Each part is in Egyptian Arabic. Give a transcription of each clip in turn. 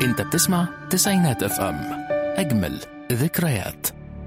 انت بتسمع تسعينات اف ام اجمل ذكريات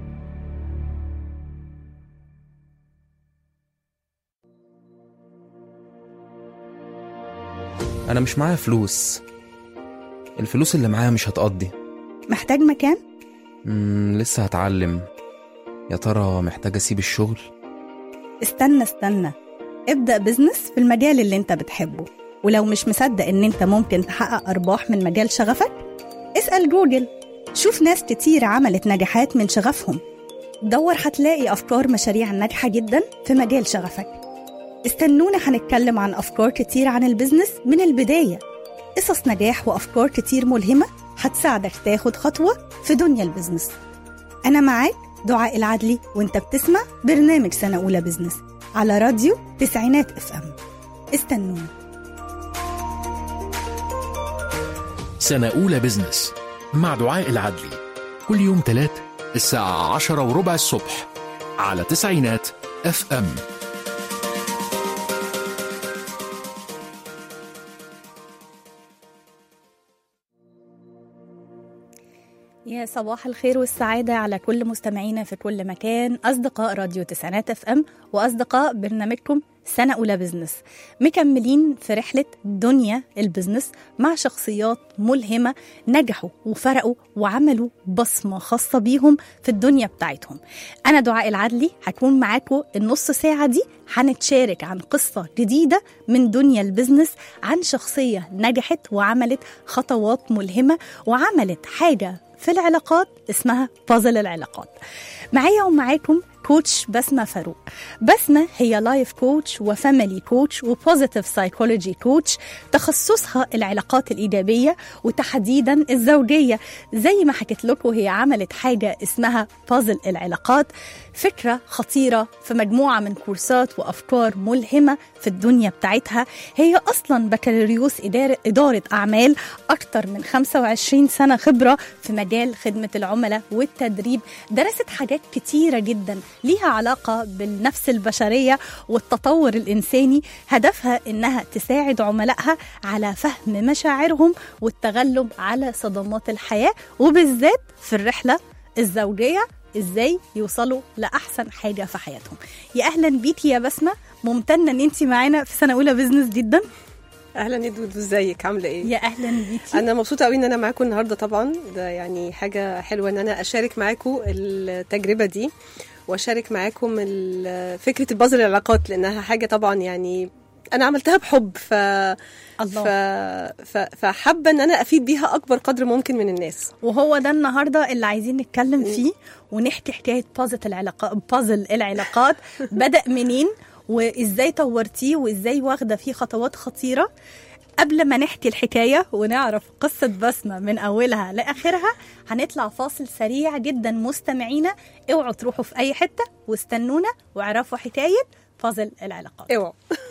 أنا مش معايا فلوس الفلوس اللي معايا مش هتقضي محتاج مكان؟ مم لسه هتعلم يا ترى محتاج أسيب الشغل استنى استنى ابدأ بزنس في المجال اللي انت بتحبه ولو مش مصدق ان انت ممكن تحقق أرباح من مجال شغفك اسأل جوجل شوف ناس كتير عملت نجاحات من شغفهم دور هتلاقي أفكار مشاريع ناجحة جدا في مجال شغفك استنونا هنتكلم عن أفكار كتير عن البزنس من البداية قصص نجاح وأفكار كتير ملهمة هتساعدك تاخد خطوة في دنيا البزنس أنا معاك دعاء العدلي وانت بتسمع برنامج سنة أولى بزنس على راديو تسعينات اف ام استنونا سنة أولى بزنس مع دعاء العدلي كل يوم تلات الساعة عشرة وربع الصبح على تسعينات اف ام يا صباح الخير والسعادة على كل مستمعينا في كل مكان أصدقاء راديو تسعينات اف ام وأصدقاء برنامجكم سنة أولى بزنس مكملين في رحلة دنيا البزنس مع شخصيات ملهمة نجحوا وفرقوا وعملوا بصمة خاصة بيهم في الدنيا بتاعتهم أنا دعاء العدلي هكون معاكم النص ساعة دي هنتشارك عن قصة جديدة من دنيا البزنس عن شخصية نجحت وعملت خطوات ملهمة وعملت حاجة في العلاقات اسمها بازل العلاقات معايا ومعاكم كوتش بسمة فاروق بسمة هي لايف كوتش وفاميلي كوتش وبوزيتيف سايكولوجي كوتش تخصصها العلاقات الإيجابية وتحديدا الزوجية زي ما حكيت لكم هي عملت حاجة اسمها بازل العلاقات فكرة خطيرة في مجموعة من كورسات وأفكار ملهمة في الدنيا بتاعتها هي أصلا بكالوريوس إدارة, إدارة أعمال أكتر من 25 سنة خبرة في مجال خدمة العملاء والتدريب درست حاجات كتيرة جدا ليها علاقة بالنفس البشرية والتطور الإنساني هدفها إنها تساعد عملائها على فهم مشاعرهم والتغلب على صدمات الحياة وبالذات في الرحلة الزوجية ازاي يوصلوا لاحسن حاجه في حياتهم يا اهلا بيكي يا بسمه ممتنه ان انت معانا في سنه اولى بزنس جدا اهلا ندود ازيك عامله ايه يا اهلا بيكي انا مبسوطه قوي ان انا معاكم النهارده طبعا ده يعني حاجه حلوه ان انا اشارك معاكم التجربه دي واشارك معاكم ال- فكره البازل العلاقات لانها حاجه طبعا يعني انا عملتها بحب ف الله. ف... ف... فحابه ان انا افيد بيها اكبر قدر ممكن من الناس وهو ده النهارده اللي عايزين نتكلم فيه ونحكي حكايه بازل العلاقات بازل العلاقات بدا منين وازاي طورتيه وازاي واخده فيه خطوات خطيره قبل ما نحكي الحكاية ونعرف قصة بسمة من أولها لآخرها هنطلع فاصل سريع جدا مستمعينا اوعوا تروحوا في أي حتة واستنونا واعرفوا حكاية بازل العلاقات اوعوا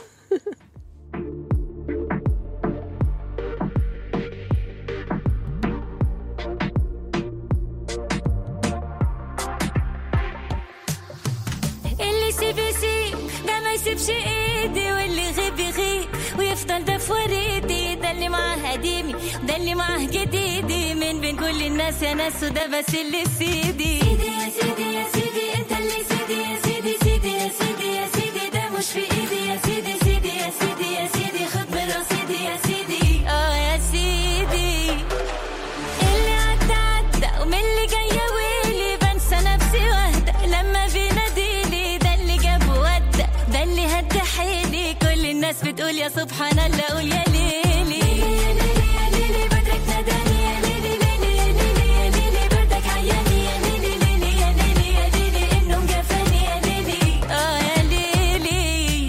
اللي يسيب يسيب ده ما يسيبش ايدي واللي يغيب يغيب ويفضل ده في وريدي ده اللي معاه قديمي ده اللي معاه جديدي من بين كل الناس يا ناس وده بس اللي في سيدي سيدي يا سيدي يا سيدي انت اللي سيدي يا سيدي سيدي يا سيدي يا سيدي ده مش في ايدي يا سيدي سيدي يا سيدي يا سيدي خد من رصيدي يا سيدي اه يا سيدي اللي عدى عدى ومن اللي جاية ويلي بنسى نفسي واهدى لما بيناديلي ده اللي جاب ودى ده اللي هدى حيلي كل الناس بتقول يا سبحان الله قول يا ليلي يا ليلي يا ليلي بدرك ناداني يا ليلي ليلي يا ليلي يا ليلي بردك عياني يا ليلي ليلي يا ليلي يا ليلي انه جفاني يا ليلي اه يا ليلي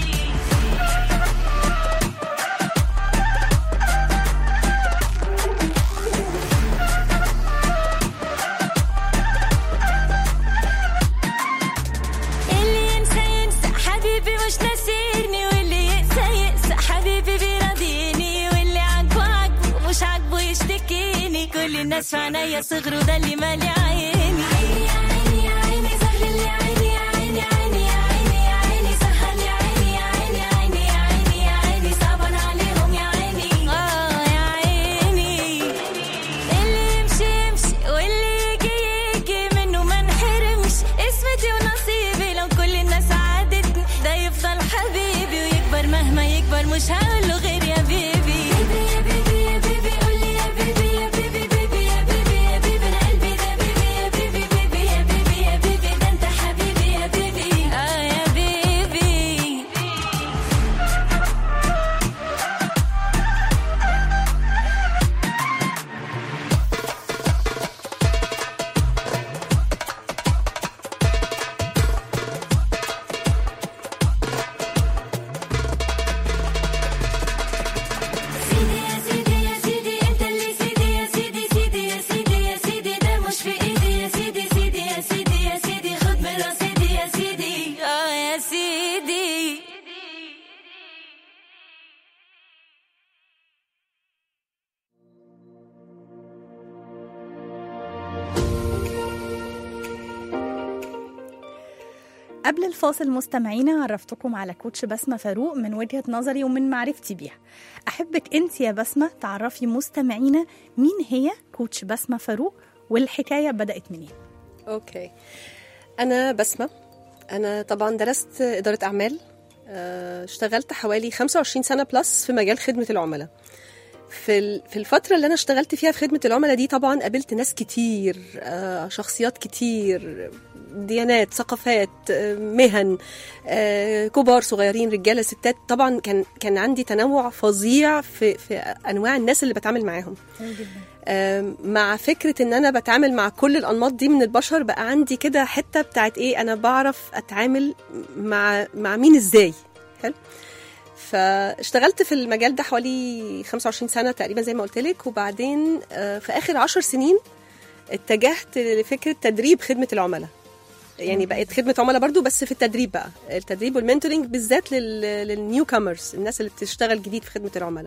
اللي ينسى ينسى حبيبي مش ناسيني واللي يقسى يقسى حبيبي بيراضيني واللي عاجبه عاجبه مش عاجبه يشتكيني كل الناس في عينيا صغروا ده اللي مالي عيني عيني يا عيني يا عيني سهل يا عيني يا عيني عيني يا عيني يا عيني سهل يا عيني يا عيني عيني يا عيني يا عيني صعبان عليهم يا عيني اه يا عيني ومش هقوله غير يا بيبي يا بيبي يا بيبي قولي يا بيبي يا بيبي بيبي يا بيبي يا بيبي انا قلبي ده بيبي يا بيبي بيبي يا بيبي يا بيبي ده انت حبيبي يا بيبي اه يا بيبي سيدي يا سيدي يا سيدي انت اللي سيدي يا سيدي سيدي يا سيدي يا سيدي ده مش في ايدي يا سيدي سيدي يا سيدي يا سيدي خد من رصيدي يا سيدي اه يا سيدي قبل الفاصل مستمعينا عرفتكم على كوتش بسمة فاروق من وجهة نظري ومن معرفتي بيها أحبك أنت يا بسمة تعرفي مستمعينا مين هي كوتش بسمة فاروق والحكاية بدأت منين اوكي انا بسمه انا طبعا درست اداره اعمال آه، اشتغلت حوالي 25 سنه بلس في مجال خدمه العملاء في ال- في الفتره اللي انا اشتغلت فيها في خدمه العملاء دي طبعا قابلت ناس كتير آه، شخصيات كتير ديانات ثقافات آه، مهن آه، كبار صغيرين رجاله ستات طبعا كان كان عندي تنوع فظيع في في انواع الناس اللي بتعامل معاهم آم، مع فكرة ان انا بتعامل مع كل الانماط دي من البشر بقى عندي كده حتة بتاعت ايه انا بعرف اتعامل مع مع مين ازاي حلو فاشتغلت في المجال ده حوالي 25 سنة تقريبا زي ما قلت لك وبعدين آه، في اخر 10 سنين اتجهت لفكرة تدريب خدمة العملاء يعني بقيت خدمة عملاء برضو بس في التدريب بقى التدريب والمنتورنج بالذات للنيو كامرز الناس اللي بتشتغل جديد في خدمة العملاء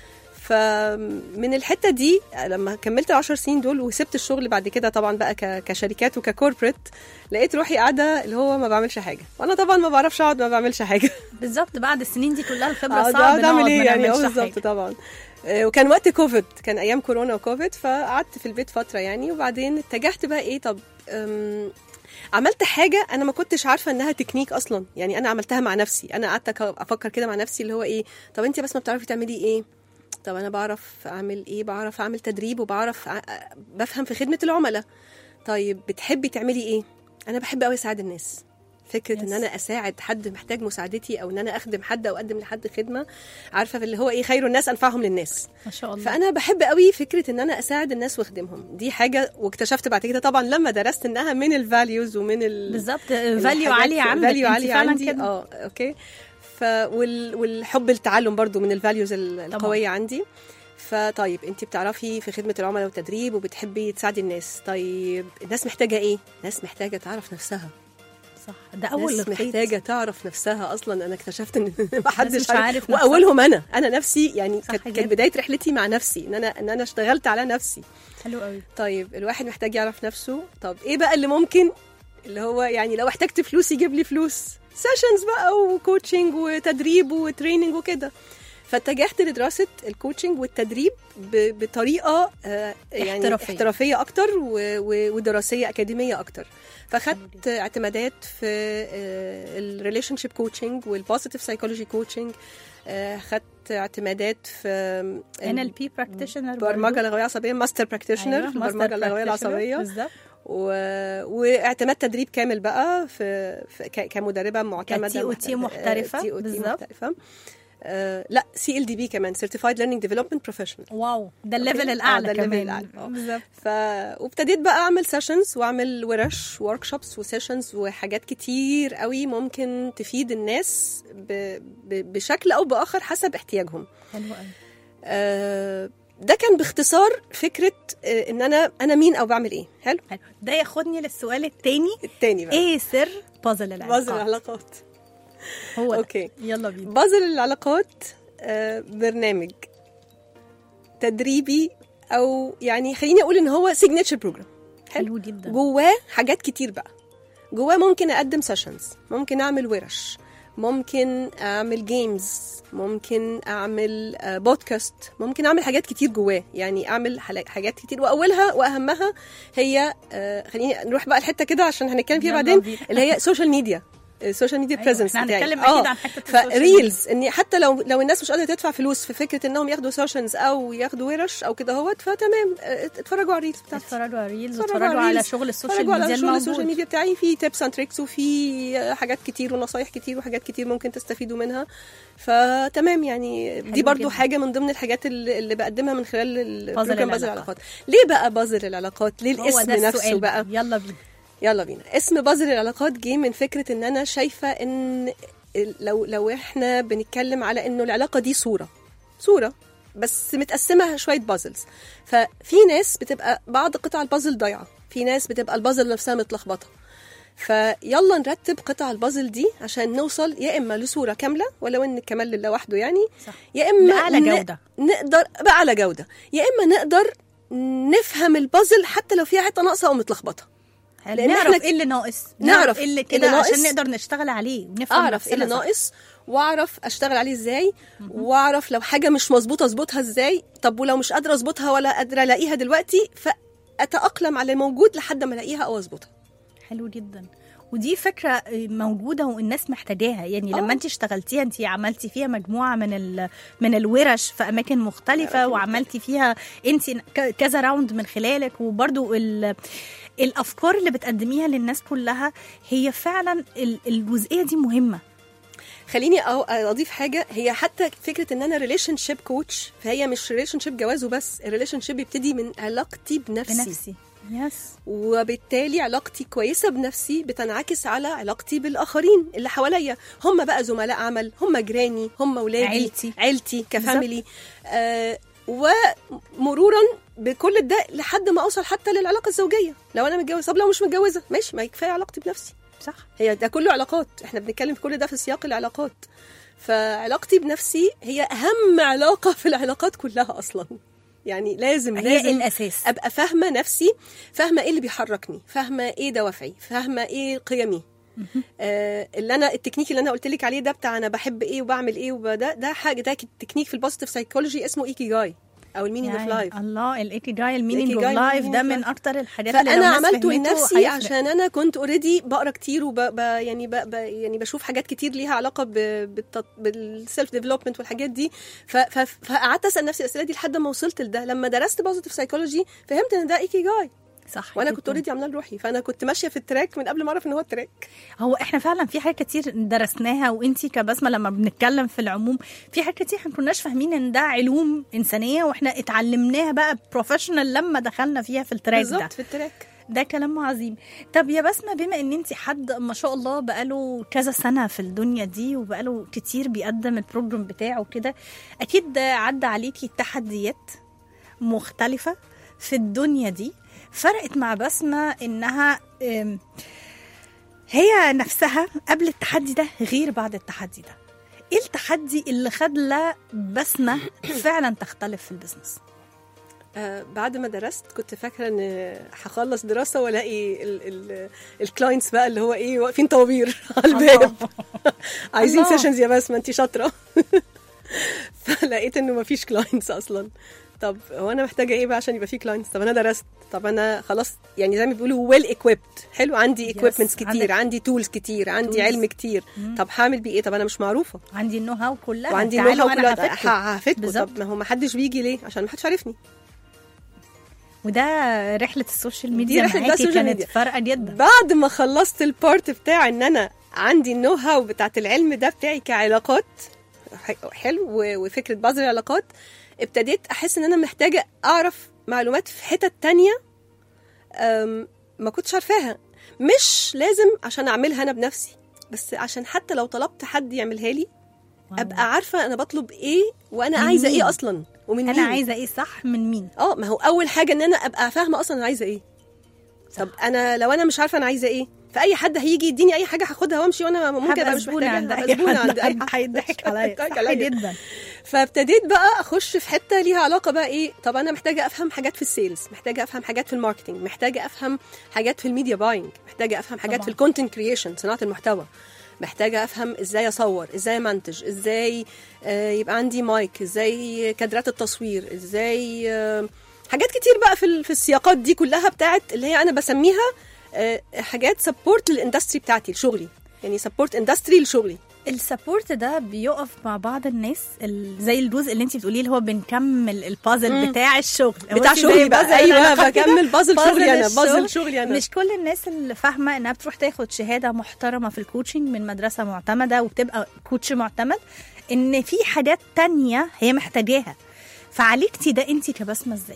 فمن الحته دي لما كملت العشر سنين دول وسبت الشغل بعد كده طبعا بقى ك- كشركات وككوربريت لقيت روحي قاعده اللي هو ما بعملش حاجه وانا طبعا ما بعرفش اقعد ما بعملش حاجه بالظبط بعد السنين دي كلها الخبرة آه، صعب ده اعمل نقعد ايه ما يعني اه نعملش بالظبط حاجة. طبعا آه، وكان وقت كوفيد كان ايام كورونا وكوفيد فقعدت في البيت فتره يعني وبعدين اتجهت بقى ايه طب أم، عملت حاجه انا ما كنتش عارفه انها تكنيك اصلا يعني انا عملتها مع نفسي انا قعدت أك- افكر كده مع نفسي اللي هو ايه طب انت بس ما بتعرفي تعملي ايه طب انا بعرف اعمل ايه بعرف اعمل تدريب وبعرف أ- أ- بفهم في خدمه العملاء طيب بتحبي تعملي ايه انا بحب قوي اساعد الناس فكره ان Yes. انا اساعد حد محتاج مساعدتي او ان انا اخدم حد او اقدم لحد خدمه عارفه في اللي هو ايه خير الناس انفعهم للناس ما شاء الله فانا بحب قوي فكره ان انا اساعد الناس واخدمهم دي حاجه واكتشفت بعد كده طبعا لما درست انها من الفاليوز ومن ال بالظبط فاليو الحاجات- عالية عندك value انت عالية فعلا عندي كده اه اوكي ف وال... والحب التعلم برضو من الفاليوز القويه عندي فطيب انت بتعرفي في خدمه العملاء والتدريب وبتحبي تساعدي الناس طيب الناس محتاجه ايه الناس محتاجه تعرف نفسها صح ده اول ناس الخيط. محتاجه تعرف نفسها اصلا انا اكتشفت ان ما مش حدش عارف عارف نفسها. واولهم انا انا نفسي يعني صح كانت جدا. كانت بدايه رحلتي مع نفسي ان انا ان انا اشتغلت على نفسي حلو قوي طيب الواحد محتاج يعرف نفسه طب ايه بقى اللي ممكن اللي هو يعني لو احتجت فلوس يجيب لي فلوس سيشنز بقى وكوتشنج وتدريب وتريننج وكده فاتجهت لدراسه الكوتشنج والتدريب ب- بطريقه آه، يعني احترافية. احترافيه اكتر و- و- ودراسيه اكاديميه اكتر فاخدت اعتمادات في الريليشن شيب كوتشنج والبوزيتيف سايكولوجي كوتشنج خدت اعتمادات في NLP practitioner برمجه لغويه عصبيه ماستر براكتيشنر أيوة، في master البرمجه اللغويه practitioner. العصبيه بالظبط و... واعتماد تدريب كامل بقى في, في ك... كمدربه معتمده ك TOT محترفة، تي او تي بالظبط. محترفه آه لا سي ال دي بي كمان سيرتيفايد ليرنينج ديفلوبمنت بروفيشنال واو ده الليفل أوكي. آه، الاعلى ده الليفل كمان الأعلى. آه. بالظبط ف وابتديت بقى اعمل سيشنز واعمل ورش ورك شوبس وسيشنز وحاجات كتير قوي ممكن تفيد الناس ب... ب... بشكل او باخر حسب احتياجهم حلو قوي آه ده كان باختصار فكره آه ان انا انا مين او بعمل ايه حلو حلو ده ياخدني للسؤال التاني التاني بقى ايه سر بازل العلاقات بازل العلاقات هو ده. اوكي يلا بينا بازل العلاقات آه، برنامج تدريبي او يعني خليني اقول ان هو سيجنتشر بروجرام حلو جدا جواه حاجات كتير بقى جواه ممكن اقدم سيشنز ممكن اعمل ورش ممكن اعمل جيمز ممكن اعمل آه، بودكاست ممكن اعمل حاجات كتير جواه يعني اعمل حلا- حاجات كتير واولها واهمها هي آه، خليني نروح بقى الحته كده عشان هنتكلم فيها يلا بعدين بينا. اللي هي سوشيال ميديا السوشيال ميديا أيوة، بريزنس إحنا بتاعي هنتكلم أكيد عن حتة السوشيال فريلز اني حتى لو لو الناس مش قادره تدفع فلوس في فكره انهم ياخدوا سوشيالز او ياخدوا ورش او كده هوت فتمام اه، اتفرجوا على الريلز بتاعتي اتفرجوا على ريلز اتفرجوا واتفرجوا على ريلز، شغل السوشيال اتفرجوا على ميديا شغل السوشيال الموجود ميديا بتاعي في تيبس اند تريكس وفي حاجات كتير ونصايح كتير وحاجات كتير ممكن تستفيدوا منها فتمام يعني دي حلو برضو جدا. حاجه من ضمن الحاجات اللي اللي بقدمها من خلال البروجرام بازل العلاقات. العلاقات ليه بقى بازل العلاقات ليه هو الاسم ده نفسه السؤال بقى يلا بينا يلا بينا اسم بازل العلاقات جه من فكره ان انا شايفه ان ال- لو لو احنا بنتكلم على انه العلاقه دي صوره صوره بس متقسمه شويه بازلز ففي ناس بتبقى بعض قطع البازل ضايعه في ناس بتبقى البازل نفسها متلخبطه فيلا نرتب قطع البازل دي عشان نوصل يا اما لصوره كامله ولو ان الكمال لله وحده يعني صح. يا اما بأعلى ن- جودة. نقدر باعلى جوده يا اما نقدر نفهم البازل حتى لو فيها حته ناقصه او متلخبطه لأن نعرف إحنا ايه اللي ناقص نعرف ايه اللي إيه كده اللي عشان ناقص. نقدر نشتغل عليه ونفهم اعرف ايه اللي نفسنا صح. ناقص واعرف اشتغل عليه ازاي واعرف لو حاجه مش مظبوطه اظبطها ازاي طب ولو مش قادره اظبطها ولا قادره الاقيها دلوقتي فاتاقلم على الموجود لحد ما الاقيها او اظبطها حلو جدا ودي فكرة موجودة والناس محتاجاها يعني آه. لما انت اشتغلتيها انت عملتي فيها مجموعة من ال... من الورش في أماكن مختلفة وعملتي فيها انت ك- كذا راوند من خلالك وبرضو ال... الأفكار اللي بتقدميها للناس كلها هي فعلا ال... الجزئية دي مهمة خليني أو- اضيف حاجه هي حتى فكره ان انا ريليشن شيب كوتش فهي مش ريليشن شيب جواز وبس الريليشن شيب بيبتدي من علاقتي بنفسي, بنفسي. بنفسي يس وبالتالي علاقتي كويسه بنفسي بتنعكس على علاقتي بالاخرين اللي حواليا هم بقى زملاء عمل هم جيراني هم اولادي عيلتي. عيلتي كفاميلي آه ومرورا بكل ده لحد ما اوصل حتى للعلاقه الزوجيه لو انا متجوزه طب لو مش متجوزه ماشي ما كفايه علاقتي بنفسي صح هي ده كله علاقات احنا بنتكلم في كل ده في سياق العلاقات فعلاقتي بنفسي هي اهم علاقه في العلاقات كلها اصلا يعني لازم هي لازم الأساس ابقى فاهمه نفسي فاهمه ايه اللي بيحركني فاهمه ايه دوافعي فاهمه ايه قيمي آه اللي انا التكنيك اللي انا قلت لك عليه ده بتاع انا بحب ايه وبعمل ايه وده ده حاجه ده تكنيك في البوزيتيف سايكولوجي اسمه ايكي جاي او المينينج اوف يعني لايف الله الايكي جاي المينينج اوف الإيكيجاي لايف ده meaning of من life. اكتر الحاجات اللي لو فانا الناس عملته فهمته لنفسي هيفرق. عشان انا كنت اوريدي بقرا كتير وب ب يعني ب ب يعني بشوف حاجات كتير ليها علاقه ب بالسيلف ديفلوبمنت والحاجات دي ف ف فقعدت اسال نفسي الاسئله دي لحد ما وصلت لده لما درست بوزيتيف سايكولوجي فهمت ان ده ايكي جاي صح وانا جداً. كنت اوريدي عاملاه لروحي فانا كنت ماشيه في التراك من قبل ما اعرف ان هو التراك هو احنا فعلا في حاجات كتير درسناها وانتي كبسمه لما بنتكلم في العموم في حاجات كتير احنا كناش فاهمين ان ده علوم انسانيه واحنا اتعلمناها بقى بروفيشنال لما دخلنا فيها في التراك ده بالظبط في التراك ده كلام عظيم طب يا بسمة بما ان انت حد ما شاء الله بقاله كذا سنة في الدنيا دي وبقاله كتير بيقدم البروجرام بتاعه كده اكيد عدى عليكي تحديات مختلفة في الدنيا دي فرقت مع بسمة انها ام، هي نفسها قبل التحدي ده غير بعد التحدي ده ايه التحدي اللي خلى بسمة فعلا تختلف في البيزنس آه بعد ما درست كنت فاكره ان هخلص دراسه والاقي الكلاينتس بقى اللي هو ايه واقفين طوابير على الباب عايزين الله. سيشنز يا بسمه انت شاطره فلقيت انه مفيش كلاينتس اصلا طب هو انا محتاجه ايه بقى عشان يبقى في كلاينتس طب انا درست طب انا خلاص يعني زي ما بيقولوا ويل equipped حلو عندي Yes. equipments كتير عندك عندي تولز كتير عندي tools. علم كتير طب هعمل بيه ايه طب انا مش معروفه عندي النو هاو كلها وعندي تعالوا نو هاو أنا كلها هفيدكم. ه- هفيدكم بالظبط. طب ما هو ما حدش بيجي ليه عشان ما حدش عارفني وده رحله السوشيال دي ميديا رحلة بقى معاكي السوشيال كانت ميديا. فارقه جدا بعد ما خلصت البارت بتاع ان انا عندي النو هاو بتاعت العلم ده بتاعي كعلاقات ح- حلو و- وفكره بعض العلاقات ابتديت احس ان انا محتاجه اعرف معلومات في حتت تانية أم، ما كنتش عارفاها مش لازم عشان اعملها انا بنفسي بس عشان حتى لو طلبت حد يعملها لي ابقى عارفه انا بطلب ايه وانا من عايزه مين؟ ايه اصلا ومن انا مين عايزه ايه صح من مين اه ما هو اول حاجه ان انا ابقى فاهمه اصلا انا عايزه ايه طب انا لو انا مش عارفه انا عايزه ايه فاي حد هيجي يديني اي حاجه هاخدها وامشي وانا ممكن ابقى مش زبونة محتاجه عند هبقى اي زبونة حد عند اي حد هيضحك عليا هيضحك صح عليا. جدا فابتديت بقى اخش في حته ليها علاقه بقى ايه طب انا محتاجه افهم حاجات في السيلز محتاجه افهم حاجات في الماركتنج محتاجه افهم حاجات في الميديا باينج محتاجه افهم حاجات طبعاً. في الكونتنت كرييشن صناعه المحتوى محتاجه افهم ازاي اصور ازاي امنتج ازاي آه، يبقى عندي مايك ازاي كادرات التصوير ازاي آه، حاجات كتير بقى في ال- في السياقات دي كلها بتاعت اللي هي انا بسميها آه، حاجات سبورت للاندستري بتاعتي لشغلي يعني سبورت اندستري لشغلي السبورت ده بيقف مع بعض الناس ال- زي الجزء اللي انت بتقوليه اللي هو بنكمل البازل مم. بتاع الشغل هو بتاع انت زي شغلي بقى بازل ايوه العلاقات كده، بكمل بازل بازل شغلي انا الشغل. بازل شغلي انا مش كل الناس اللي فاهمه انها بتروح تاخد شهاده محترمه في الكوتشنج من مدرسه معتمده وبتبقى كوتش معتمد ان في حاجات تانية هي محتاجاها فعالجتي ده انت كبسمه ازاي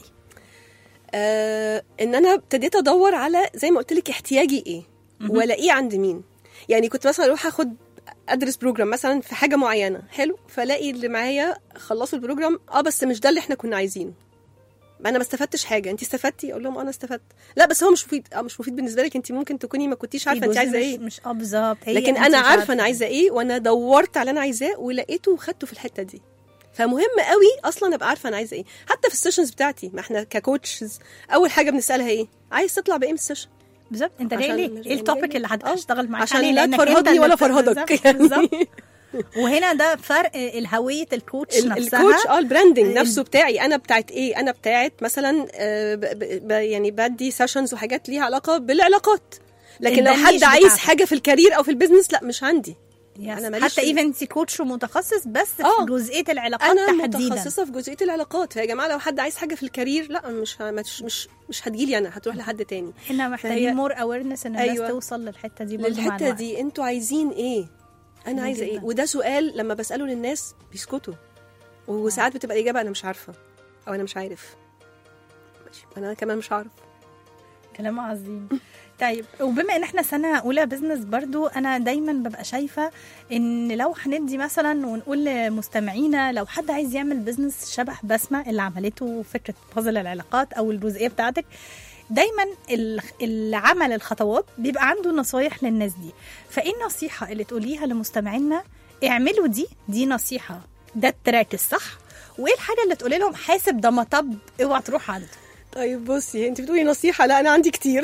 آه ان انا ابتديت ادور على زي ما قلت لك احتياجي ايه والاقيه عند مين يعني كنت مثلا اروح اخد ادرس بروجرام مثلا في حاجه معينه حلو فلاقي اللي معايا خلصوا البروجرام اه بس مش ده اللي احنا كنا عايزينه ما انا ما استفدتش حاجه انت استفدتي اقول لهم آه انا استفدت لا بس هو مش مفيد اه مش مفيد بالنسبه لك انت ممكن تكوني ما كنتيش عارفه في انت جزء عايزه مش- ايه مش اه بالظبط هي لكن انت انا مش عارفه انا عايزه ايه وانا دورت على اللي انا عايزاه ولقيته وخدته في الحته دي فمهم قوي اصلا ابقى عارفه انا عايزه ايه حتى في السيشنز بتاعتي ما احنا ككوتشز اول حاجه بنسالها ايه عايز تطلع بايه من السيشن بالظبط انت جاي عشان ليه مش- ايه التوبيك اللي آه، هتشتغل معاك عشان عليه؟ لا لأنك انت تفرهدني اللي ولا بت- فرهدك بالظبط، يعني. بالظبط. وهنا ده فرق الهويه الكوتش ال- نفسها الكوتش اه البراندنج ال- نفسه بتاعي انا بتاعت ايه انا بتاعت مثلا آه، ب- ب- ب- يعني بدي سيشنز وحاجات ليها علاقه بالعلاقات لكن ده لو حد النيش عايز بتاعتك. حاجه في الكارير او في البيزنس لا مش عندي يس. أنا ماليش حتى في- ايفن انت كوتش متخصص بس في آه. جزئيه العلاقات انا تحديدا متخصصه في جزئيه العلاقات فيا جماعه لو حد عايز حاجه في الكارير لا مش ه- مش مش, مش هتجيلي انا هتروح لحد تاني احنا محتاجين فهي- مور اويرنس ان الناس أيوة. توصل للحته دي برضه مع للحته الوقت. دي انتوا عايزين ايه انا جميل عايزه ايه جداً. وده سؤال لما بساله للناس بيسكتوا وساعات بتبقى الاجابه انا مش عارفه او انا مش عارف ماشي انا كمان مش عارف كلام عظيم طيب وبما ان احنا سنه اولى بزنس برضو انا دايما ببقى شايفه ان لو هندي مثلا ونقول لمستمعينا لو حد عايز يعمل بزنس شبه بسمه اللي عملته فكره بازل العلاقات او الجزئيه بتاعتك دايما ال- اللي عمل الخطوات بيبقى عنده نصايح للناس دي فايه النصيحه اللي تقوليها لمستمعينا اعملوا دي دي نصيحه ده التراك الصح وايه الحاجه اللي تقولي لهم حاسب ده مطب اوعى تروح عنده طيب بصي انت بتقولي نصيحه لا انا عندي كتير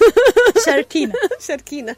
شاركينا شاركينا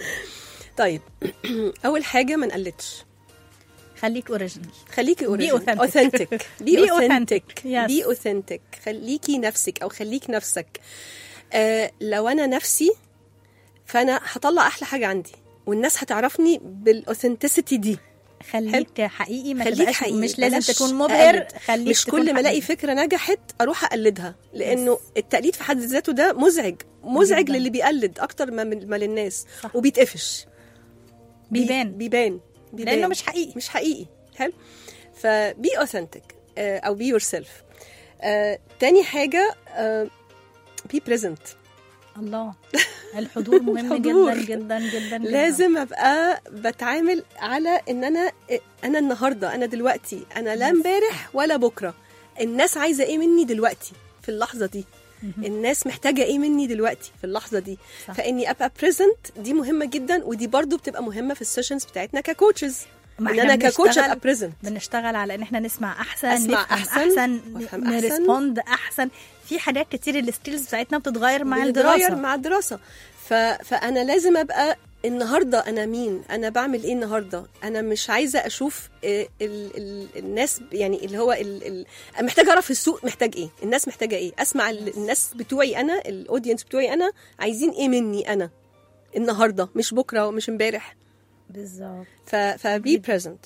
طيب اول حاجه ما نقلدش خليك اوريجينال خليكي authentic. اوثنتك Be بي authentic. اوثنتك Yes. بي اوثنتك خليكي نفسك او خليك نفسك آه لو انا نفسي فانا هطلع احلى حاجه عندي والناس هتعرفني بالاوثنتسيتي دي خليك حقيقي ما خليك تبقاش حقيقي مش لازم بلاش تكون مبهر أقلد. خليك مش تكون كل ما الاقي حقيقي. فكره نجحت اروح اقلدها لانه Yes. التقليد في حد ذاته ده مزعج مزعج جداً. للي بيقلد اكتر ما, من- ما للناس صح. وبيتقفش بي- بيبان بيبان بيبان. لانه مش حقيقي مش حقيقي حلو فبي اوثنتك او بي يور سيلف تاني حاجه بي بريزنت الله الحضور مهم الحضور. جدا جدا جدا جدا. لازم ابقى بتعامل على ان انا انا النهارده انا دلوقتي انا لا Yes. امبارح ولا بكره الناس عايزه ايه مني دلوقتي في اللحظه دي الناس محتاجه ايه مني دلوقتي في اللحظه دي صح. فاني ابقى بريزنت دي مهمه جدا ودي برضو بتبقى مهمه في السيشنز بتاعتنا ككوتشز ما ان إحنا انا ككوتش بنشتغل- ابقى بريزنت بنشتغل على ان احنا نسمع احسن أسمع نفهم أحسن، احسن, وأفهم أحسن. نرسبوند احسن في حاجات كتير السكيلز بتاعتنا بتتغير مع بتتغير الدراسه مع الدراسه ف... فانا لازم ابقى النهارده انا مين انا بعمل ايه النهارده انا مش عايزه اشوف آه، ال... ال... الناس يعني اللي هو ال... ال... محتاجه اعرف السوق محتاج ايه الناس محتاجه ايه اسمع ال... الناس بتوعي انا الاودينس بتوعي انا عايزين ايه مني انا النهارده مش بكره ومش امبارح بالظبط ف... فبي بريزنت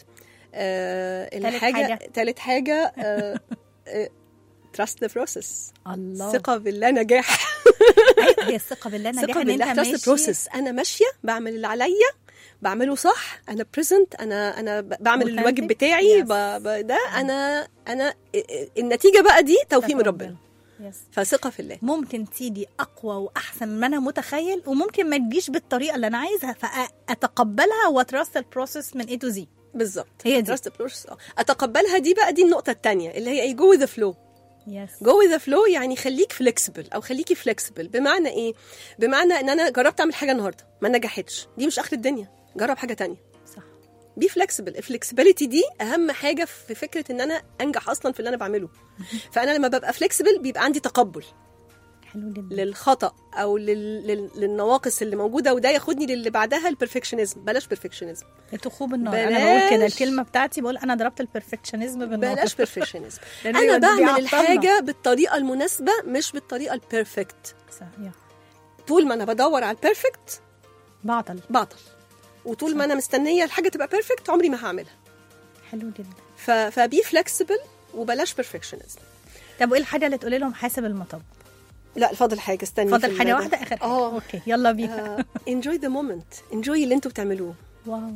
آه تالت الحاجه حاجة. تالت حاجه آه آه trust the process الله ثقه بالله نجاح أيوة، هي الثقه بالله نجاح ثقه ان بالله انت تراست ماشي بروسيس انا ماشيه بعمل اللي عليا بعمله صح انا بريزنت انا انا ب- بعمل Authentic. الواجب بتاعي Yes. ب... ب... ده انا انا النتيجه بقى دي توفيق من ربنا يس فثقه في الله ممكن تيجي اقوى واحسن ما انا متخيل وممكن ما تجيش بالطريقه اللي انا عايزها فاتقبلها واترست البروسيس من اي تو زي بالظبط هي دي. تراست بروسيس اتقبلها دي بقى دي النقطه الثانيه اللي هي ايه جو ذا فلو يس جو ذا فلو يعني خليك فليكسبل او خليكي فليكسبل بمعنى ايه بمعنى ان انا جربت اعمل حاجه النهارده ما نجحتش دي مش اخر الدنيا جرب حاجه تانية صح بي فليكسبل الفلكسبيليتي دي اهم حاجه في فكره ان انا انجح اصلا في اللي انا بعمله فانا لما ببقى فليكسبل بيبقى عندي تقبل حلو جدا للخطا او لل... لل... للنواقص اللي موجوده وده ياخدني للي بعدها البرفكشنزم بلاش برفكشنزم تخوب النار انا بقول كده بلاش. الكلمه بتاعتي بقول انا ضربت البرفكشنزم بالنار بلاش برفكشنزم لأن انا دي بعمل بيعطلنا. الحاجه بالطريقه المناسبه مش بالطريقه البيرفكت صح يا. طول ما انا بدور على البيرفكت بعطل بعطل وطول ما انا مستنيه الحاجه تبقى بيرفكت عمري ما هعملها حلو جدا ف... فبي فلكسبل وبلاش بيرفكشنزم طب وايه الحاجه اللي تقولي لهم حاسب المطب لا فاضل حاجه استني فاضل في حاجه الموضوع. واحده اخر حاجه اه اوكي يلا بينا انجوي ذا مومنت انجوي اللي انتوا بتعملوه واو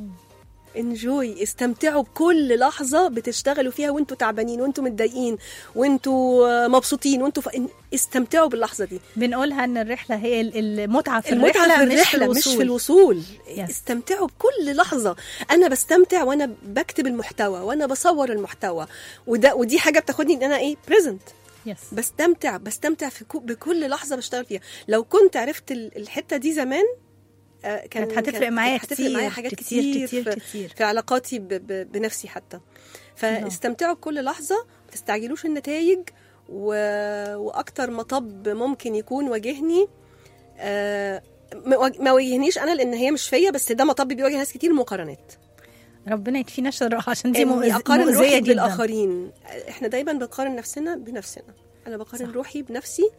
انجوي استمتعوا بكل لحظه بتشتغلوا فيها وانتوا تعبانين وانتوا متضايقين وانتوا آه، مبسوطين وانتوا ف... استمتعوا باللحظه دي بنقولها ان الرحله هي ال- المتعه في المتعه الرحله, في الرحله مش مش في في الوصول الوصول Yes. استمتعوا بكل لحظه انا بستمتع وانا بكتب المحتوى وانا بصور المحتوى وده ودي حاجه بتاخدني ان انا ايه بريزنت يس بستمتع بستمتع في كو- بكل لحظه بشتغل فيها لو كنت عرفت ال- الحته دي زمان آه، كان كانت هتفرق كان- معايا هتفرق معايا كتير، حاجات كتير، كتير, كتير، في, كتير. في علاقاتي ب ب بنفسي حتى فاستمتعوا بكل لحظه ما تستعجلوش النتائج و... واكتر مطب ممكن يكون واجهني آه، ما واج- ما واجهنيش انا لان هي مش فيا بس ده مطب بيواجه ناس كتير مقارنات ربنا يكفينا شرها عشان دي اني مؤذ- اقارن مؤذيه روحي جدا بالاخرين احنا دايما بنقارن نفسنا بنفسنا انا بقارن صح. صح. روحي بنفسي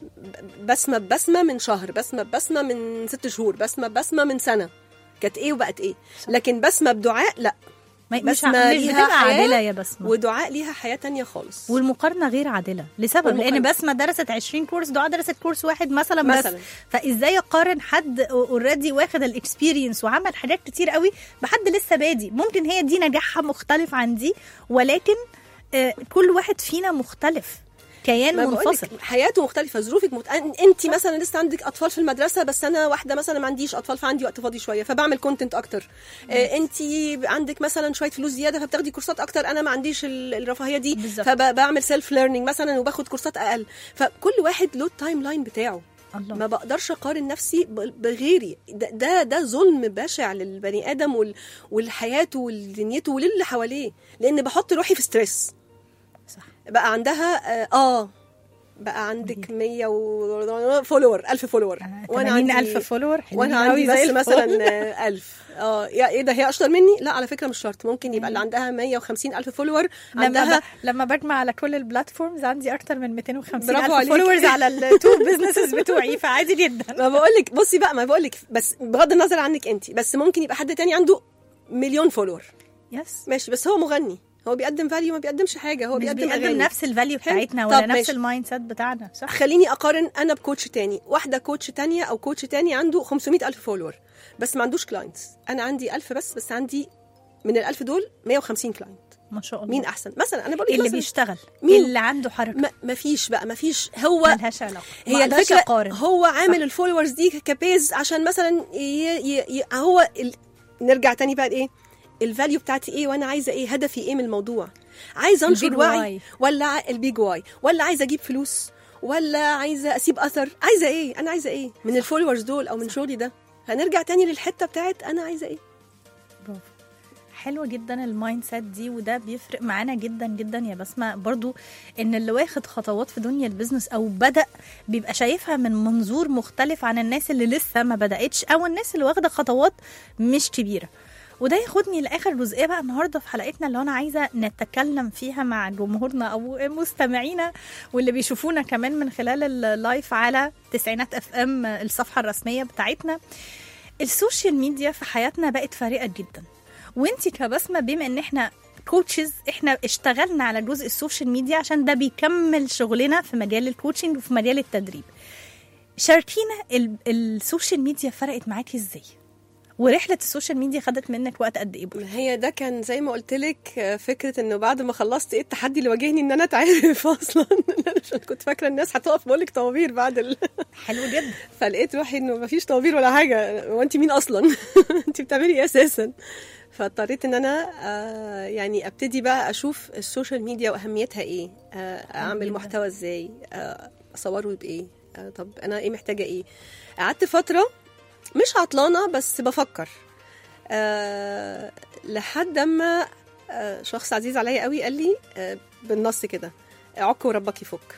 ب- بسمه ببسمه من شهر بسمه ببسمه من ست شهور بسمه ببسمه من سنه كانت ايه وبقت ايه لكن بسمه بدعاء لا ما- مش بسمة ع- مش ليها بتبقى حياة عادله يا بسمه ودعاء ليها حياه تانية خالص والمقارنه غير عادله لسبب والمقارنة- لان بسمه درست 20 كورس دعاء درست كورس واحد مثلا, بس مثلاً. فازاي اقارن حد اوريدي واخد الاكسبيرينس وعمل حاجات كتير قوي بحد لسه بادي ممكن هي دي نجاحها مختلف عن دي ولكن آه، كل واحد فينا مختلف كيان ما منفصل بقولك حياته مختلفه ظروفك مت... انت مثلا لسه عندك اطفال في المدرسه بس انا واحده مثلا ما عنديش اطفال فعندي وقت فاضي شويه فبعمل كونتنت اكتر آه انت عندك مثلا شويه فلوس زياده فبتاخدي كورسات اكتر انا ما عنديش ال- الرفاهيه دي بالظبط. فبعمل سيلف ليرنينج مثلا وباخد كورسات اقل فكل واحد له التايم لاين بتاعه الله ما بقدرش اقارن نفسي ب- بغيري ده ده, ده ظلم بشع للبني ادم وال... ولحياته ولدنيته وللي حواليه لان بحط روحي في ستريس صح بقى عندها اه, آه بقى عندك 100 و... فولور 1000 فولور وانا عندي 1000 فولور وانا عندي بس مثلا آه، 1000 اه يا ايه ده هي اشطر مني لا على فكره مش شرط ممكن يبقى اللي عندها 150 الف فولور لما عندها ب... لما بجمع على كل البلاتفورمز عندي اكتر من 250 برافو الف عليكي. فولورز على التو بزنسز بتوعي فعادي جدا ما بقول لك بصي بقى ما بقول لك بس بغض النظر عنك انت بس ممكن يبقى حد تاني عنده مليون فولور يس ماشي بس هو مغني هو بيقدم فاليو ما بيقدمش حاجه هو مش بيقدم بيقدم أغاني. نفس الفاليو حلو. بتاعتنا طب ولا نفس ماشي. المايند سيت بتاعنا صح خليني اقارن انا بكوتش تاني واحده كوتش تانية او كوتش تاني عنده 500 الف فولور بس ما عندوش كلاينتس انا عندي 1000 بس بس عندي من ال 1000 دول 150 كلاينت ما شاء الله مين احسن مثلا انا بقول لك اللي مثلاً بيشتغل مين؟ اللي عنده حركه ما ما فيش بقى ما فيش هو ملهاش علاقه ما هي أقدرش الفكره أقارن. هو عامل الفولورز دي كبيز عشان مثلا ي... ي... ي... هو ال... نرجع تاني بقى لايه الفاليو بتاعتي ايه وانا عايزه ايه هدفي ايه من الموضوع عايزه انشر البيج وعي واي. ولا ع- البيج واي ولا عايزه اجيب فلوس ولا عايزه اسيب اثر عايزه ايه انا عايزه ايه من الفولورز دول او من شغلي ده هنرجع تاني للحته بتاعت انا عايزه ايه برافو حلوة جدا المايند سيت دي وده بيفرق معانا جدا جدا يا بسمة برضو ان اللي واخد خطوات في دنيا البيزنس او بدأ بيبقى شايفها من منظور مختلف عن الناس اللي لسه ما بدأتش او الناس اللي واخدة خطوات مش كبيرة وده ياخدني لاخر جزئيه بقى النهارده في حلقتنا اللي انا عايزه نتكلم فيها مع جمهورنا او مستمعينا واللي بيشوفونا كمان من خلال اللايف على تسعينات اف ام الصفحه الرسميه بتاعتنا السوشيال ميديا في حياتنا بقت فارقه جدا وانتي كبسمه بما ان احنا كوتشز احنا اشتغلنا على جزء السوشيال ميديا عشان ده بيكمل شغلنا في مجال الكوتشنج وفي مجال التدريب شاركينا ال- السوشيال ميديا فرقت معاكي ازاي ورحله السوشيال ميديا خدت منك وقت قد ايه ما هي ده كان زي ما قلت لك فكره انه بعد ما خلصت ايه التحدي اللي واجهني ان انا اتعرف اصلا عشان كنت فاكره الناس هتقف بقول لك طوابير بعد ال... حلو جدا فلقيت روحي انه مفيش طوابير ولا حاجه وانت مين اصلا انت بتعملي ايه اساسا فاضطريت ان انا آه يعني ابتدي بقى اشوف السوشيال ميديا واهميتها ايه آه اعمل جداً. محتوى ازاي آه اصوره بايه آه طب انا ايه محتاجه ايه قعدت فتره مش عطلانه بس بفكر آه لحد اما آه شخص عزيز عليا قوي قال لي آه بالنص كده عك وربك يفك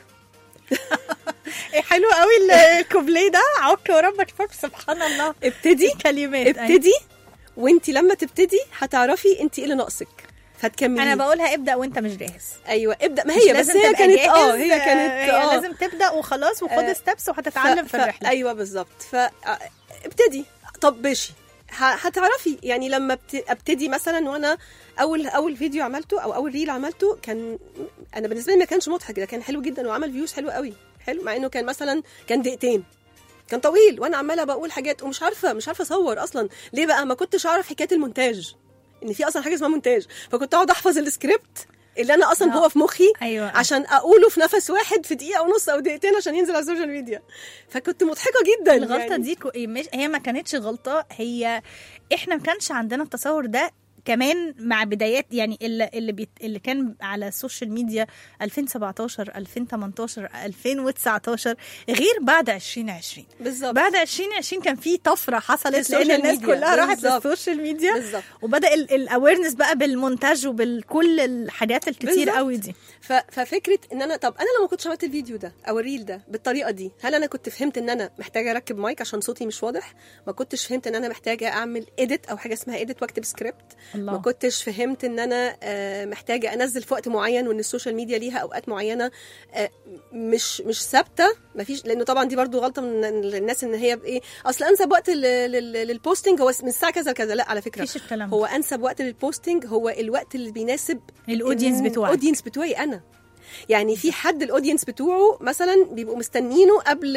ايه حلو قوي الكوبليه ده عك وربك فوق سبحان الله ابتدي كلمات أيوة. ابتدي وانت لما تبتدي هتعرفي انت ايه اللي ناقصك فتكملي انا بقولها ابدا وانت مش جاهز ايوه ابدا ما مش هي بس لازم هي تبقى كانت جاهز، اه هي كانت هي اه لازم تبدا وخلاص وخد آه، ستبس وهتتعلم ف- في ف- الرحله ايوه بالظبط ف آه، ابتدي طبشي ه- هتعرفي يعني لما بت- ابتدي مثلا وانا اول اول فيديو عملته او اول ريل عملته كان انا بالنسبه لي ما كانش مضحك ده كان حلو جدا وعمل فيوز حلو قوي حلو مع انه كان مثلا كان دقيقتين كان طويل وانا عماله بقول حاجات ومش عارفه مش عارفه اصور اصلا ليه بقى ما كنتش اعرف حكايه المونتاج ان في اصلا حاجه اسمها مونتاج فكنت اقعد احفظ السكريبت اللي انا اصلا آه. هو في مخي ايوه عشان اقوله في نفس واحد في دقيقه ونص او دقيقتين عشان ينزل على السوشيال ميديا فكنت مضحكه جدا الغلطه يعني. دي كو- مش هي ما كانتش غلطه هي احنا ما كانش عندنا التصور ده كمان مع بدايات يعني اللي اللي, بيت اللي كان على السوشيال ميديا 2017 2018 2019 غير بعد 2020 بالظبط بعد 2020 كان في طفره حصلت لان السوشيال الناس ميديا. كلها راحت بالظبط. للسوشيال ميديا بالظبط وبدا الاويرنس بقى بالمونتاج وبالكل الحاجات الكتير بالظبط. قوي دي ف... ففكره ان انا طب انا لو ما كنتش عملت الفيديو ده او الريل ده بالطريقه دي هل انا كنت فهمت ان انا محتاجه اركب مايك عشان صوتي مش واضح ما كنتش فهمت ان انا محتاجه اعمل اديت او حاجه اسمها اديت واكتب سكريبت الله. ما كنتش فهمت ان انا آه، محتاجه انزل في وقت معين وان السوشيال ميديا ليها اوقات معينه آه، مش مش ثابته ما فيش لانه طبعا دي برضو غلطه من الناس ان هي بايه اصل انسب وقت لل- لل- للبوستنج هو من الساعه كذا لكذا لا على فكره مفيش الكلام ده. هو انسب وقت للبوستنج هو الوقت اللي بيناسب الاودينس بتوعك الاودينس بتوعي انا يعني في حد الاودينس بتوعه مثلا بيبقوا مستنينه قبل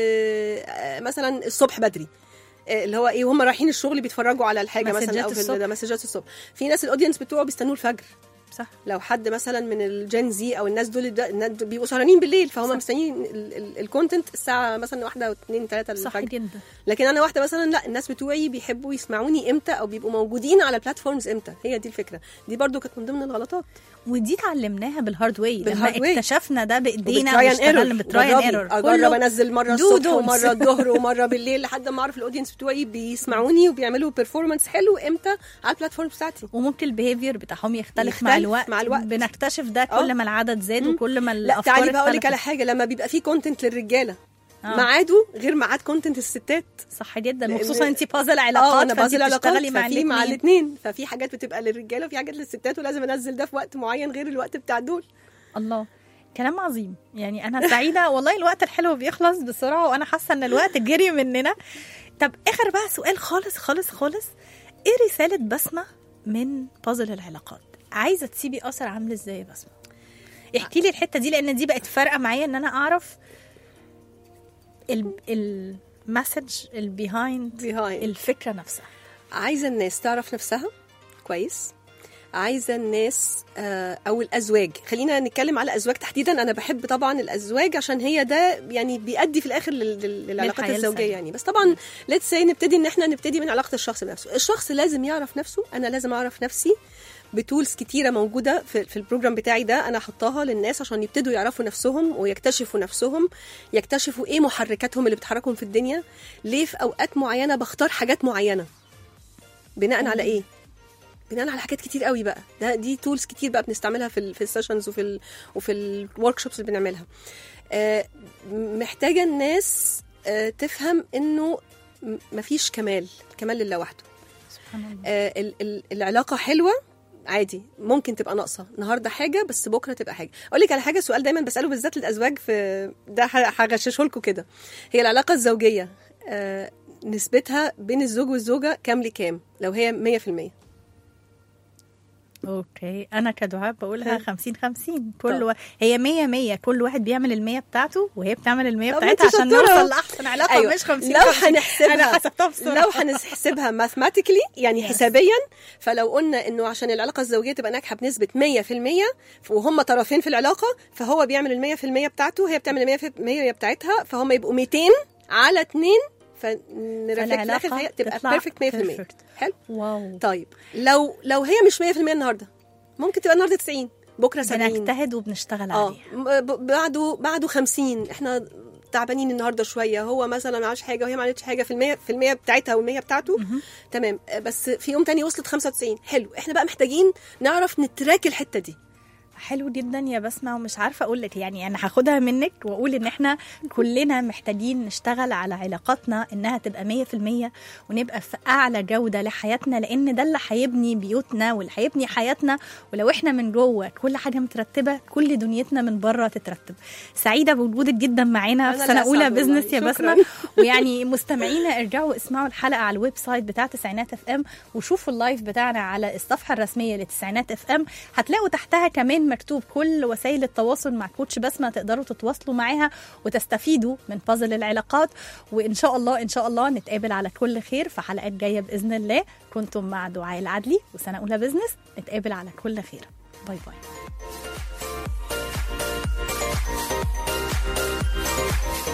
آه، مثلا الصبح بدري آه، اللي هو ايه وهم رايحين الشغل بيتفرجوا على الحاجه مثلا مسجات او في الصبح. ال- مسجات الصبح في ناس الاودينس بتوعه بيستنوه الفجر صح لو حد مثلا من الجين زي او الناس دول ده- الناس دول بيبقوا سهرانين بالليل فهم صح. مستنيين الكونتنت الساعه مثلا واحدة او اتنين تلاته صح الفجر جدا لكن انا واحده مثلا لا الناس بتوعي بيحبوا يسمعوني امتى او بيبقوا موجودين على بلاتفورمز امتى هي دي الفكره دي برضو كانت من ضمن الغلطات ودي اتعلمناها بالهارد واي لما بالهارد واي. اكتشفنا ده بايدينا وبتراي واشتغلنا بتراي جربي. ايرور اجرب انزل مره دو الصبح دونتس. ومره الظهر ومره بالليل لحد ما اعرف الاودينس بتوعي بيسمعوني وبيعملوا بيرفورمانس حلو امتى على البلاتفورم بتاعتي وممكن البيهيفير بتاعهم يختلف, مع يختلف الوقت مع الوقت. بنكتشف ده كل آه. ما العدد زاد وكل ما لا الافكار تعالي بقى اقول لك اختلفت. على حاجه لما بيبقى في كونتنت للرجاله آه. ميعاده غير ميعاد كونتنت الستات صح جدا لأن- وخصوصا انت بازل اه علاقات انا فانت بازل علاقات بتشتغلي مع ففي مع الاثنين الاثنين ففي حاجات بتبقى للرجاله وفي حاجات للستات ولازم انزل ده في وقت معين غير الوقت بتاع دول الله كلام عظيم يعني انا سعيده والله الوقت الحلو بيخلص بسرعه وانا حاسه ان الوقت جري مننا طب اخر بقى سؤال خالص خالص خالص ايه رساله بسمه من بازل العلاقات عايزه تسيبي اثر عامل ازاي يا بسمه احكي لي الحته دي لان دي بقت فارقه معايا ان انا اعرف المسج البيهايند Behind. الفكره نفسها عايزه الناس تعرف نفسها كويس عايزه الناس آه، او الازواج خلينا نتكلم على الازواج تحديدا انا بحب طبعا الازواج عشان هي ده يعني بيؤدي في الاخر لل- لل- للعلاقات للحياة الزوجيه السعيدة. يعني بس طبعا ليتس سي نبتدي ان احنا نبتدي من علاقه الشخص بنفسه الشخص لازم يعرف نفسه انا لازم اعرف نفسي بتولز كتيره موجوده في, في البروجرام بتاعي ده انا حطاها للناس عشان يبتدوا يعرفوا نفسهم ويكتشفوا نفسهم يكتشفوا ايه محركاتهم اللي بتحركهم في الدنيا ليه في اوقات معينه بختار حاجات معينه بناء على ايه بناء على حاجات كتير قوي بقى ده دي تولز كتير بقى بنستعملها في ال في السيشنز وفي ال وفي الورك شوبس اللي بنعملها آه، محتاجه الناس آه، تفهم انه م- مفيش كمال الكمال لله وحده سبحان الله آه، ال- ال- العلاقه حلوه عادي ممكن تبقى ناقصه النهارده حاجه بس بكره تبقى حاجه اقول لك على حاجه سؤال دايما بساله بالذات للازواج في ده ه- هغششه لكم كده هي العلاقه الزوجيه آه، نسبتها بين الزوج والزوجه كام لكام لو هي 100% اوكي انا كدعاء بقولها ها. 50 50 كل طب. و... هي 100 100 كل واحد بيعمل ال 100 بتاعته وهي بتعمل ال 100 طب بتاعتها انت عشان شطورة. نوصل لاحسن علاقه أيوة. مش 50 لو 50. هنحسبها انا حسبتها بسرعه لو هنحسبها ماثماتيكلي يعني Yes. حسابيا فلو قلنا انه عشان العلاقه الزوجيه تبقى ناجحه بنسبه 100% وهم طرفين في العلاقه فهو بيعمل ال 100% بتاعته هي بتعمل ال 100% بتاعتها فهم يبقوا 200 على 2 فنرفلكت في الاخر فهي تبقى تطلع بيرفكت 100% perfect. حلو واو طيب لو لو هي مش 100% النهارده ممكن تبقى النهارده 90 بكره 70 بنجتهد وبنشتغل اه عليها م- ب- بعده بعده 50 احنا تعبانين النهارده شويه هو مثلا ما عملش حاجه وهي ما عملتش حاجه في المية في المية بتاعتها والمية بتاعته تمام آه، بس في يوم تاني وصلت 95 حلو احنا بقى محتاجين نعرف نتراك الحته دي حلو جدا يا بسمة ومش عارفة أقول لك يعني أنا هاخدها منك وأقول إن إحنا كلنا محتاجين نشتغل على علاقاتنا إنها تبقى مية في المية ونبقى في أعلى جودة لحياتنا لأن ده اللي هيبني بيوتنا واللي هيبني حياتنا ولو إحنا من جوه كل حاجة مترتبة كل دنيتنا من بره تترتب سعيدة بوجودك جدا معانا أنا في اللي سنة أولى أسعد والله. بزنس يا شكراً. بسمة ويعني مستمعينا ارجعوا اسمعوا الحلقة على الويب سايت بتاع تسعينات اف ام وشوفوا اللايف بتاعنا على الصفحة الرسمية لتسعينات اف ام هتلاقوا تحتها كمان مكتوب كل وسائل التواصل مع كوتش بسمة تقدروا تتواصلوا معاها وتستفيدوا من بازل العلاقات وان شاء الله ان شاء الله نتقابل على كل خير في حلقات جاية بإذن الله كنتم مع دعاء العدلي وسنة أولى بزنس نتقابل على كل خير باي باي